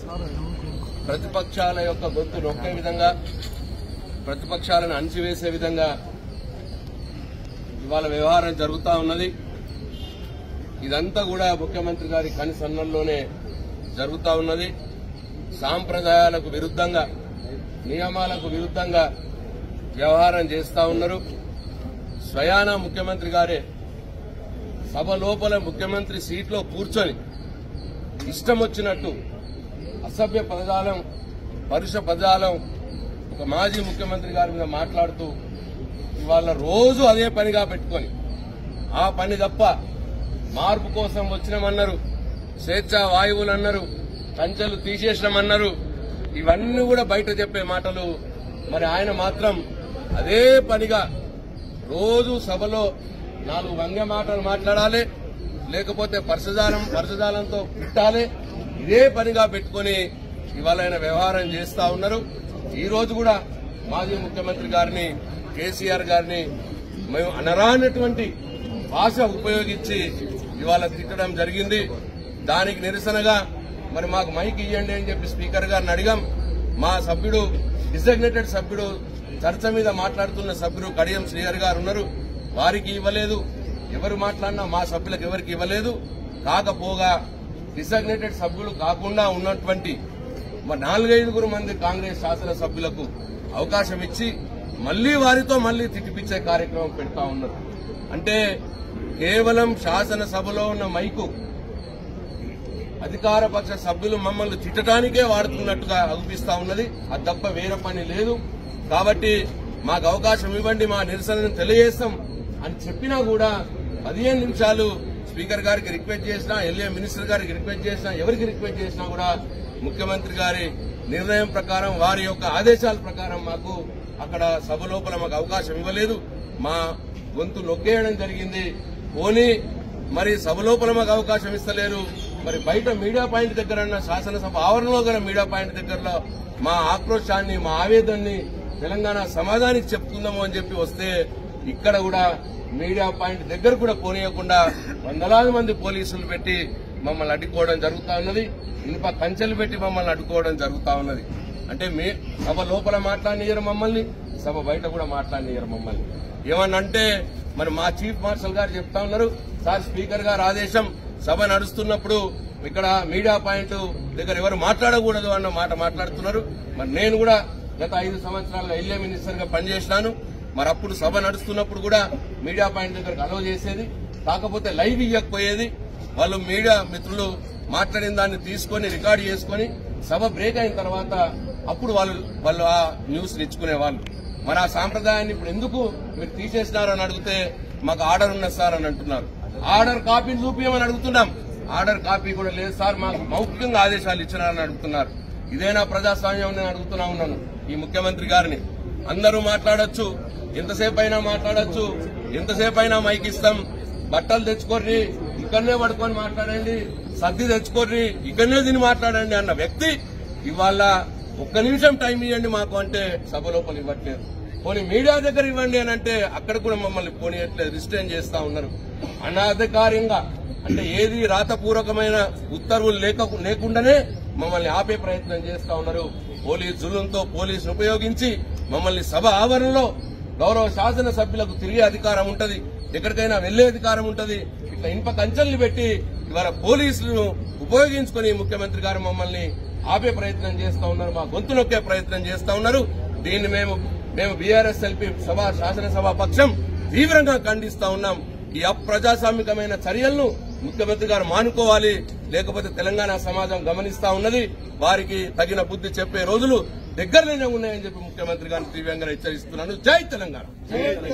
ప్రతిపక్షాల యొక్క గొంతు నొక్కే విధంగా ప్రతిపక్షాలను అణచివేసే విధంగా ఇవాళ వ్యవహారం జరుగుతా ఉన్నది ఇదంతా కూడా ముఖ్యమంత్రి గారి కనిసన్నల్లోనే జరుగుతా ఉన్నది సాంప్రదాయాలకు విరుద్ధంగా నియమాలకు విరుద్ధంగా వ్యవహారం చేస్తా ఉన్నారు స్వయాన ముఖ్యమంత్రి గారే సభ లోపల ముఖ్యమంత్రి సీట్లో కూర్చొని ఇష్టం వచ్చినట్టు అసభ్య పదజాలం పరుష పదజాలం ఒక మాజీ ముఖ్యమంత్రి గారి మీద మాట్లాడుతూ ఇవాళ రోజు అదే పనిగా పెట్టుకొని ఆ పని తప్ప మార్పు కోసం వచ్చినామన్నారు స్వేచ్ఛా వాయువులు అన్నారు కంచెలు తీసేసినామన్నారు ఇవన్నీ కూడా బయట చెప్పే మాటలు మరి ఆయన మాత్రం అదే పనిగా రోజు సభలో నాలుగు వంగ మాటలు మాట్లాడాలి లేకపోతే పరసజాలం పరసజాలంతో పుట్టాలి ఇదే పనిగా పెట్టుకొని ఇవాళ ఆయన వ్యవహారం చేస్తా ఉన్నారు ఈ రోజు కూడా మాజీ ముఖ్యమంత్రి గారిని కేసీఆర్ గారిని మేము అనరానటువంటి భాష ఉపయోగించి ఇవాళ తిట్టడం జరిగింది దానికి నిరసనగా మరి మాకు మైక్ ఇవ్వండి అని చెప్పి స్పీకర్ గారిని అడిగాం మా సభ్యుడు డిసిగ్నేటెడ్ సభ్యుడు చర్చ మీద మాట్లాడుతున్న సభ్యుడు కడియం శ్రీహరి గారు ఉన్నారు వారికి ఇవ్వలేదు ఎవరు మాట్లాడినా మా సభ్యులకు ఎవరికి ఇవ్వలేదు కాకపోగా డిసిగ్నేటెడ్ సభ్యులు కాకుండా ఉన్నటువంటి మరి నాలుగైదుగురు మంది కాంగ్రెస్ శాసన సభ్యులకు అవకాశం ఇచ్చి మళ్లీ వారితో మళ్లీ తిట్టిపిచ్చే కార్యక్రమం పెడతా ఉన్నారు అంటే కేవలం శాసనసభలో ఉన్న మైకు అధికార పక్ష సభ్యులు మమ్మల్ని తిట్టడానికే వాడుతున్నట్టుగా అనిపిస్తా ఉన్నది అది తప్ప వేరే పని లేదు కాబట్టి మాకు అవకాశం ఇవ్వండి మా నిరసనను తెలియజేస్తాం అని చెప్పినా కూడా పదిహేను నిమిషాలు స్పీకర్ గారికి రిక్వెస్ట్ చేసినా ఎల్ఏ మినిస్టర్ గారికి రిక్వెస్ట్ చేసినా ఎవరికి రిక్వెస్ట్ చేసినా కూడా ముఖ్యమంత్రి గారి నిర్ణయం ప్రకారం వారి యొక్క ఆదేశాల ప్రకారం మాకు అక్కడ సభ లోపల మాకు అవకాశం ఇవ్వలేదు మా గొంతు నొక్కేయడం జరిగింది పోనీ మరి సభ లోపల మాకు అవకాశం ఇస్తలేరు మరి బయట మీడియా పాయింట్ దగ్గర శాసనసభ ఆవరణలో గల మీడియా పాయింట్ దగ్గరలో మా ఆక్రోశాన్ని మా ఆవేదనని తెలంగాణ సమాజానికి చెప్పుకుందాము అని చెప్పి వస్తే ఇక్కడ కూడా మీడియా పాయింట్ దగ్గర కూడా పోనీయకుండా వందలాది మంది పోలీసులు పెట్టి మమ్మల్ని అడ్డుకోవడం జరుగుతా ఉన్నది ఇనుప కంచెలు పెట్టి మమ్మల్ని అడ్డుకోవడం జరుగుతా ఉన్నది అంటే మీ సభ లోపల మాట్లాడినయ్యారు మమ్మల్ని సభ బయట కూడా మాట్లాడినయ్యారు మమ్మల్ని ఏమనంటే మరి మా చీఫ్ మార్షల్ గారు చెప్తా ఉన్నారు సార్ స్పీకర్ గారు ఆదేశం సభ నడుస్తున్నప్పుడు ఇక్కడ మీడియా పాయింట్ దగ్గర ఎవరు మాట్లాడకూడదు అన్న మాట మాట్లాడుతున్నారు మరి నేను కూడా గత ఐదు సంవత్సరాలుగా ఎల్ఏ మినిస్టర్ గా పనిచేసినాను మరి అప్పుడు సభ నడుస్తున్నప్పుడు కూడా మీడియా పాయింట్ దగ్గరకు అలవ్ చేసేది కాకపోతే లైవ్ ఇవ్వకపోయేది వాళ్ళు మీడియా మిత్రులు మాట్లాడిన దాన్ని తీసుకొని రికార్డ్ చేసుకొని సభ బ్రేక్ అయిన తర్వాత అప్పుడు వాళ్ళు వాళ్ళు ఆ న్యూస్ ఇచ్చుకునే వాళ్ళు మరి ఆ సాంప్రదాయాన్ని ఇప్పుడు ఎందుకు మీరు తీసేసినారని అడిగితే మాకు ఆర్డర్ ఉన్నది సార్ అని అంటున్నారు ఆర్డర్ కాపీని చూపించమని అడుగుతున్నాం ఆర్డర్ కాపీ కూడా లేదు సార్ మాకు మౌఖికంగా ఆదేశాలు ఇచ్చినారని అడుగుతున్నారు ఇదేనా ప్రజాస్వామ్యం నేను అడుగుతున్నా ఉన్నాను ఈ ముఖ్యమంత్రి గారిని అందరూ మాట్లాడొచ్చు ఎంతసేపు అయినా మాట్లాడొచ్చు ఎంతసేపు అయినా మైక్ ఇస్తాం బట్టలు తెచ్చుకోర్రి ఇక్కడనే పడుకొని మాట్లాడండి సర్ది తెచ్చుకోర్రి ఇక్కడనే తిని మాట్లాడండి అన్న వ్యక్తి ఇవాళ ఒక్క నిమిషం టైం ఇవ్వండి మాకు అంటే సభ లోపల ఇవ్వట్లేదు పోనీ మీడియా దగ్గర ఇవ్వండి అని అంటే అక్కడ కూడా మమ్మల్ని పోనీయట్లేదు రిస్ట్రైన్ చేస్తా ఉన్నారు అనాధికారికంగా అంటే ఏది రాతపూర్వకమైన ఉత్తర్వులు లేక లేకుండానే మమ్మల్ని ఆపే ప్రయత్నం చేస్తా ఉన్నారు పోలీస్ జులుంతో పోలీసును ఉపయోగించి మమ్మల్ని సభ ఆవరణలో గౌరవ శాసన సభ్యులకు తిరిగే అధికారం ఉంటది ఎక్కడికైనా వెళ్లే అధికారం ఉంటది ఇట్లా ఇనుప కంచెల్ని పెట్టి ఇవాళ పోలీసులను ఉపయోగించుకొని ముఖ్యమంత్రి గారు మమ్మల్ని ఆపే ప్రయత్నం చేస్తా ఉన్నారు మా గొంతు నొక్కే ప్రయత్నం చేస్తా ఉన్నారు దీన్ని మేము మేము బీఆర్ఎస్ ఎల్పీ సభ శాసనసభ పక్షం తీవ్రంగా ఖండిస్తా ఉన్నాం ఈ అప్రజాస్వామికమైన చర్యలను ముఖ్యమంత్రి గారు మానుకోవాలి లేకపోతే తెలంగాణ సమాజం గమనిస్తా ఉన్నది వారికి తగిన బుద్ధి చెప్పే రోజులు దగ్గరలోనే ఉన్నాయని చెప్పి ముఖ్యమంత్రి గారిని తీవ్రంగా హెచ్చరిస్తున్నాను జై తెలంగాణ